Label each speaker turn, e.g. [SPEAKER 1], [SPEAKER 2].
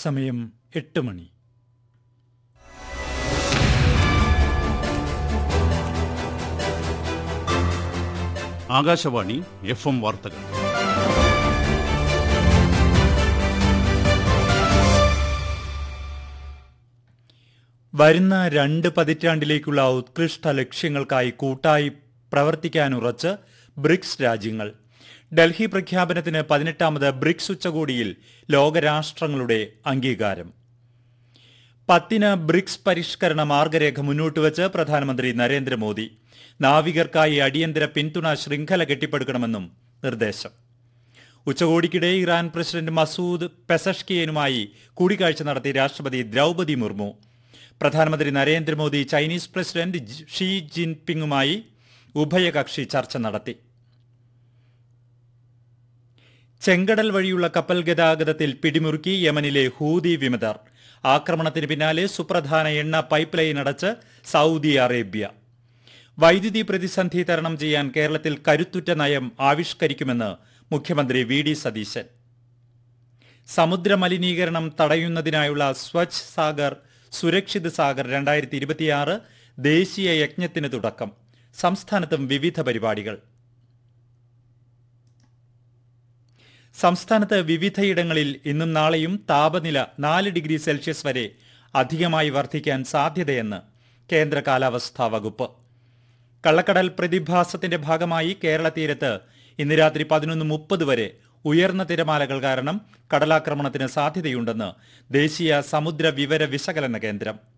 [SPEAKER 1] സമയം എട്ട് മണി
[SPEAKER 2] Akashvani F M വാർത്തകൾ
[SPEAKER 1] വരുന്ന രണ്ട് പതിറ്റാണ്ടിലേക്കുള്ള ഉത്കൃഷ്ട ലക്ഷ്യങ്ങൾക്കായി കൂട്ടായി പ്രവർത്തിക്കാനുറച്ച് ബ്രിക്സ് രാജ്യങ്ങൾ ഡൽഹി പ്രഖ്യാപനത്തിന് പതിനെട്ടാമത് ബ്രിക്സ് ഉച്ചകോടിയിൽ ലോകരാഷ്ട്രങ്ങളുടെ അംഗീകാരം പത്തിന് ബ്രിക്സ് പരിഷ്കരണ മാർഗരേഖ മുന്നോട്ട് വച്ച് പ്രധാനമന്ത്രി നരേന്ദ്രമോദി നാവികർക്കായി അടിയന്തര പിന്തുണ ശൃംഖല കെട്ടിപ്പടുക്കണമെന്നും നിർദ്ദേശം ഉച്ചകോടിക്കിടെ ഇറാൻ പ്രസിഡന്റ് മസൂദ് പെസഷ്കിയനുമായി കൂടിക്കാഴ്ച നടത്തി രാഷ്ട്രപതി ദ്രൗപതി മുർമു പ്രധാനമന്ത്രി Narendra Modi Chinese president Xi- Xi ജിൻപിങ്ങുമായി ഉഭയകക്ഷി ചർച്ച നടത്തി ചെങ്കടൽ വഴിയുള്ള കപ്പൽ ഗതാഗതത്തിൽ പിടിമുറുക്കി യമനിലെ ഹൂതി വിമതർ ആക്രമണത്തിന് പിന്നാലെ സുപ്രധാന എണ്ണ പൈപ്പ് ലൈൻ അടച്ച് സൗദി അറേബ്യ വൈദ്യുതി പ്രതിസന്ധി തരണം ചെയ്യാൻ കേരളത്തിൽ കരുത്തുറ്റ നയം ആവിഷ്കരിക്കുമെന്ന് മുഖ്യമന്ത്രി വി ഡി സതീശൻ സമുദ്ര മലിനീകരണം തടയുന്നതിനായുള്ള സ്വച്ഛ് സാഗർ സുരക്ഷിത് സാഗർ രണ്ടായിരത്തി ഇരുപത്തിയാറ് ദേശീയ യജ്ഞത്തിന് തുടക്കം സംസ്ഥാനത്തും വിവിധ പരിപാടികൾ സംസ്ഥാനത്ത് വിവിധയിടങ്ങളിൽ ഇന്നും നാളെയും താപനില നാല് ഡിഗ്രി സെൽഷ്യസ് വരെ അധികമായി വർദ്ധിക്കാൻ സാധ്യതയെന്ന് കേന്ദ്ര കാലാവസ്ഥാ വകുപ്പ് കള്ളക്കടൽ പ്രതിഭാസത്തിന്റെ ഭാഗമായി കേരള തീരത്ത് ഇന്ന് രാത്രി പതിനൊന്ന് മുപ്പത് വരെ ഉയർന്ന തിരമാലകൾ കാരണം കടലാക്രമണത്തിന് സാധ്യതയുണ്ടെന്ന് ദേശീയ സമുദ്ര വിവര വിശകലന കേന്ദ്രം